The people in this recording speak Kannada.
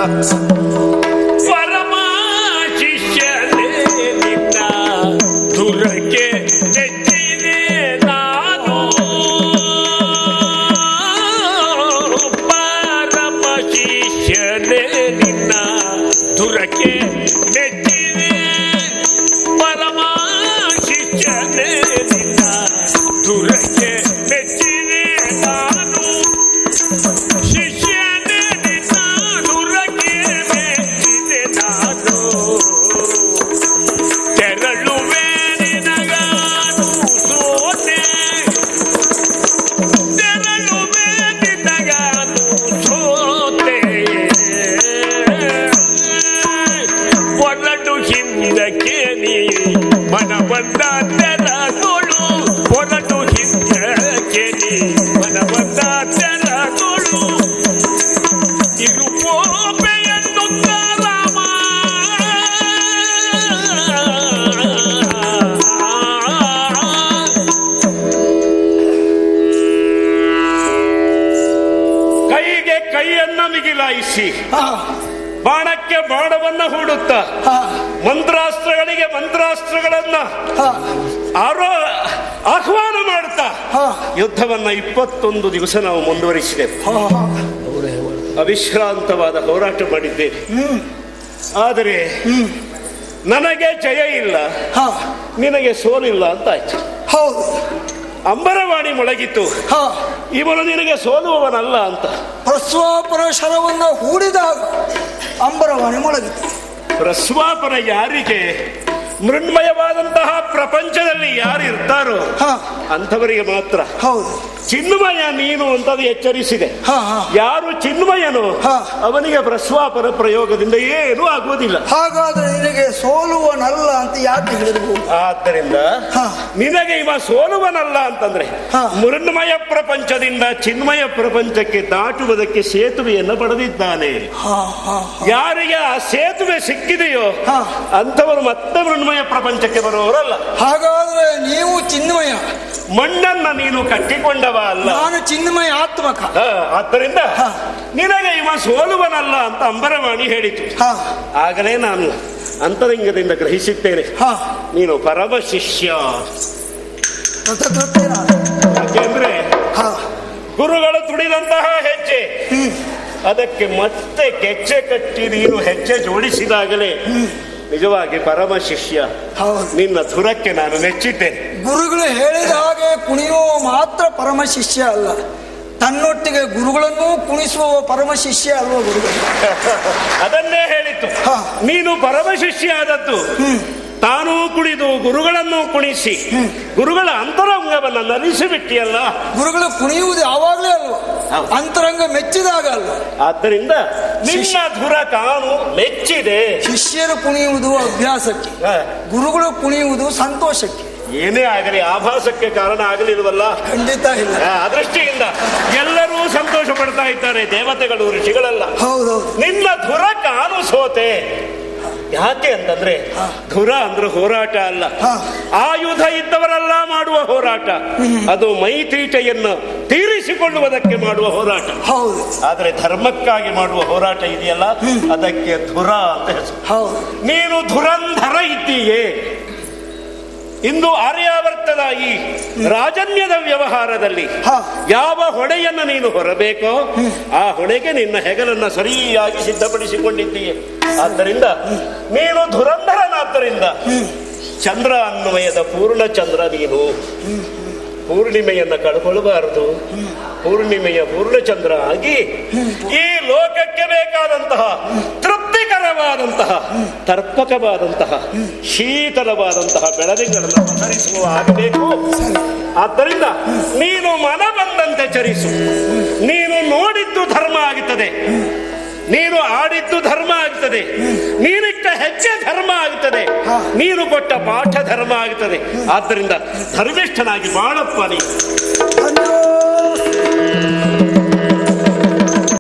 ಪರಮ ಶಿಷ್ಯನೇ ನಿನ್ನ ದುರಕ್ಕೆ ನೆಚ್ಚಿದೆ ನಾನು ಪರಮ ಶಿಷ್ಯನೇ ನಿನ್ನ ದುರಕ್ಕೆ ನೆಚ್ಚಿದೆ ಪರಮ ಶಿಷ್ಯನೇ ನಿನ್ನ ದುರಕ್ಕೆ ನೆಚ್ಚಿದೆ ನಾನು ಶಿಷ್ಯನೇ ನಿನ್ನ ದುರಕ್ಕೆ ಮೆಚ್ಚಿದೆ ನಾನು ತೆರಳುವೆ ನಿನಗಾನು ಸೋತೆ ತೆರಳುವೆ ನಿನಗಾನು ಸೋತೆ ಹೊರಡು ಹಿಂದಕ್ಕೆ ನೀ ಮನವನ್ನ ತೆರಗಳು ಹೊರಡು ಹಿಂದಕ್ಕೆ ನೀ ಮನವನ್ನ ತೆರಗಳು ಇದು ಕೋಪೆಯನ್ನು ರಾಮ ಕೈಗೆ ಕೈಯನ್ನ ಮಿಗಿಲಾಯಿಸಿ ಹಾ ಬಾಣಕ್ಕೆ ಬಾಣವನ್ನ ಹೂಡುತ್ತ ಹಾ ಮಂತ್ರಾಸ್ತ್ರಗಳಿಗೆ ಮಂತ್ರಾಸ್ತ್ರಗಳನ್ನ ಹಾ ಆರೋ ಆಹ್ವಾನ ಮಾಡುತ್ತಾ ಹಾ ಯುದ್ಧವನ್ನ ಇಪ್ಪತ್ತೊಂದು ದಿವಸ ನಾವು ಮುಂದುವರಿಸಿದೆವು ಹಾ ಹಾ ಅವಿಶ್ರಾಂತವಾದ ಹೋರಾಟ ಮಾಡಿದ್ದೇವೆ ಹ್ಮ್ ಆದರೆ ಹ್ಮ್ ನನಗೆ ಜಯ ಇಲ್ಲ ಹಾ ನಿನಗೆ ಸೋಲಿಲ್ಲ ಅಂತ ಆಯ್ತು ಹೌದು ಅಂಬರವಾಣಿ ಮೊಳಗಿತ್ತು ಹಾ ಇವನು ನಿನಗೆ ಸೋಲುವವನಲ್ಲ ಅಂತ ಪ್ರಸ್ವಾಪರ ಶರವನ್ನ ಹೂಡಿದಾಗ ಅಂಬರವಾಣಿ ಮೊಳಗಿತು ಪ್ರಸ್ವಾಪನ ಯಾರಿಗೆ ಮೃಣ್ಮಯವಾದಂತಹ ಪ್ರಪಂಚದಲ್ಲಿ ಯಾರು ಇರ್ತಾರೋ ಹಾ ಅಂಥವರಿಗೆ ಮಾತ್ರ ಹೌದು ಚಿನ್ಮಯ ನೀನು ಅಂತ ಅದು ಎಚ್ಚರಿಸಿದೆ ಹಾ ಹಾ ಯಾರು ಚಿನ್ಮಯನು ಹಾ. ಅವನಿಗೆ ಪ್ರಸ್ವಾಪನ ಪ್ರಯೋಗದಿಂದ ಏನೂ ಆಗುವುದಿಲ್ಲ ಹಾಗಾದ್ರೆ ನಿನಗೆ ಸೋಲುವನಲ್ಲ ಅಂತ ಯಾಕೆ ಹೇಳಿದ್ರು ಆದ್ದರಿಂದ ಹಾ. ನಿನಗೆ ಇವ ಸೋಲುವನಲ್ಲ ಅಂತಂದ್ರೆ ಹಾ. ಮೃಣ್ಮಯ ಪ್ರಪಂಚದಿಂದ ಚಿನ್ಮಯ ಪ್ರಪಂಚಕ್ಕೆ ದಾಟುವುದಕ್ಕೆ ಸೇತುವೆಯನ್ನು ಪಡೆದಿದ್ದಾನೆ ಹಾ ಹಾ ಯಾರಿಗೆ ಆ ಸೇತುವೆ ಸಿಕ್ಕಿದೆಯೋ ಹಾ. ಅಂಥವರು ಮತ್ತೆ ಮೃಣ್ಮಯ ಪ್ರಪಂಚಕ್ಕೆ ಬರುವವರಲ್ಲ ಹಾಗಾದ್ರೆ ನೀವು ಚಿನ್ಮಯ ಮಣ್ಣನ್ನ ನೀನು ಕಟ್ಟಿಕೊಂಡವ ಅಲ್ಲ ನಾನು ಚಿನ್ಮಯ ಆತ್ಮಕ ಹಾ, ಆದ್ದರಿಂದ ಹಾ. ನಿನಗೆ ಇವ ಸೋಲುವನಲ್ಲ ಅಂತ ಅಂಬರವಾಣಿ ಹೇಳಿತು ಹಾ ಆಗಲೇ ನಾನು ಅಂತರಂಗದಿಂದ ಗ್ರಹಿಸಿದ್ದೇನೆ ಹಾ ನೀನು ಪರಮ ಶಿಷ್ಯ ಕೃತಕೃತ್ಯನ. ಯಾಕೆಂದ್ರೆ ಹಾ ಗುರುಗಳು ತುಡಿದಂತಹ ಹೆಜ್ಜೆ ಅದಕ್ಕೆ ಮತ್ತೆ ಗೆಜ್ಜೆ ಕಟ್ಟಿ ನೀನು ಹೆಜ್ಜೆ ಜೋಡಿಸಿದಾಗಲೇ ನಿಜವಾಗಿ ಪರಮ ಶಿಷ್ಯ ಹೌದು ನಿನ್ನ ಧುರಕ್ಕೆ ನಾನು ಮೆಚ್ಚಿದ್ದೇನೆ ಗುರುಗಳು ಹೇಳಿದ ಹಾಗೆ ಕುಣಿಯುವ ಮಾತ್ರ ಪರಮ ಶಿಷ್ಯ ಅಲ್ಲ ತನ್ನೊಟ್ಟಿಗೆ ಗುರುಗಳನ್ನು ಕುಣಿಸುವ ಪರಮ ಶಿಷ್ಯ ಅಲ್ವ ಗುರುಗಳು ಅದನ್ನೇ ಹೇಳಿತು ಹಾ. ನೀನು ಪರಮ ಶಿಷ್ಯ ಆದದ್ದು ತಾನೂ ಕುಣಿದು ಗುರುಗಳನ್ನು ಕುಣಿಸಿ ಗುರುಗಳ ಅಂತರಂಗವನ್ನು ನಲಿಸಿಬಿಟ್ಟಿಯಲ್ಲ ಗುರುಗಳು ಕುಣಿಯುವುದು ಯಾವಾಗಲೇ ಅಲ್ವ ಹೌದು. ಅಂತರಂಗ ಮೆಚ್ಚಿದಾಗ ಅಲ್ವ ಆದ್ದರಿಂದ ನಿನ್ನ ಧುರ ತಾನು ಮೆಚ್ಚಿದೆ ಶಿಷ್ಯರು ಕುಣಿಯುವುದು ಅಭ್ಯಾಸಕ್ಕೆ ಹ. ಗುರುಗಳು ಕುಣಿಯುವುದು ಸಂತೋಷಕ್ಕೆ ಏನೇ ಆಗಲಿ ಆಭಾಸಕ್ಕೆ ಕಾರಣ ಆಗಲಿಲ್ವಲ್ಲ ಖಂಡಿತ ಇಲ್ಲ ಆ ದೃಷ್ಟಿಯಿಂದ ಎಲ್ಲರೂ ಸಂತೋಷ ಪಡ್ತಾ ಇದ್ದಾರೆ ದೇವತೆಗಳು ಋಷಿಗಳೆಲ್ಲ ಹೌದೌದು ನಿನ್ನ ಧುರ ಕಾನು ಸೋತೆ ಯಾಕೆ ಅಂತಂದ್ರೆ ಧುರ ಅಂದ್ರೆ ಹೋರಾಟ ಅಲ್ಲ ಹಾ. ಆಯುಧ ಇದ್ದವರೆಲ್ಲ ಮಾಡುವ ಹೋರಾಟ ಅದು ಮೈತೀಟೆಯನ್ನು ತೀರಿಸಿಕೊಳ್ಳುವುದಕ್ಕೆ ಮಾಡುವ ಹೋರಾಟ ಹೌದು ಆದ್ರೆ ಧರ್ಮಕ್ಕಾಗಿ ಮಾಡುವ ಹೋರಾಟ ಇದೆಯಲ್ಲ ಅದಕ್ಕೆ ಧುರ ಅಂತ ಹೆಸರು ಹೌದು ನೀನು ಧುರಂಧರ ಇದ್ದೀಯೇ ಇಂದು ಆರ್ಯಾವರ್ತದ ಈ ರಾಜನ್ಯದ ವ್ಯವಹಾರದಲ್ಲಿ ಹಾ. ಯಾವ ಹೊಣೆಯನ್ನು ನೀನು ಹೊರಬೇಕೋ ಆ ಹೊಣೆಗೆ ನಿನ್ನ ಹೆಗಲನ್ನ ಸರಿಯಾಗಿ ಸಿದ್ಧಪಡಿಸಿಕೊಂಡಿದ್ದೀಯೆ ಆದ್ದರಿಂದ ನೀನು ಧುರಂಧರನಾದ್ದರಿಂದ ಚಂದ್ರ ಅನ್ವಯದ ಪೂರ್ಣ ಚಂದ್ರ ನೀನು ಪೂರ್ಣಿಮೆಯನ್ನ ಕಳ್ಕೊಳ್ಬಾರದು ಪೂರ್ಣಿಮೆಯ ಪೂರ್ಣಚಂದ್ರ ಆಗಿ ಈ ಲೋಕಕ್ಕೆ ಬೇಕಾದಂತಹ ತೃಪ್ತಿಕರವಾದಂತಹ ತರ್ಪಕವಾದಂತಹ ಶೀತಲವಾದಂತಹ ಬೆಳದಿಂಗಳನ್ನು ಪಸರಿಸುವ ಆಗಬೇಕು ಆದ್ದರಿಂದ ನೀನು ಮನ ಬಂದಂತೆ ಚರಿಸು ನೀನು ನೋಡಿದ್ದು ಧರ್ಮ ಆಗುತ್ತದೆ ನೀನು ಆಡಿದ್ದು ಧರ್ಮ ಆಗ್ತದೆ ನೀನಿಟ್ಟ ಹೆಜ್ಜೆ ಧರ್ಮ ಆಗ್ತದೆ ನೀನು ಕೊಟ್ಟ ಪಾಠ ಧರ್ಮ ಆಗ್ತದೆ ಆದ್ದರಿಂದ ಧರ್ಮಿಷ್ಠನಾಗಿ ಬಾಳಪ್ಪ ನೀ ಧನ್ಯೋ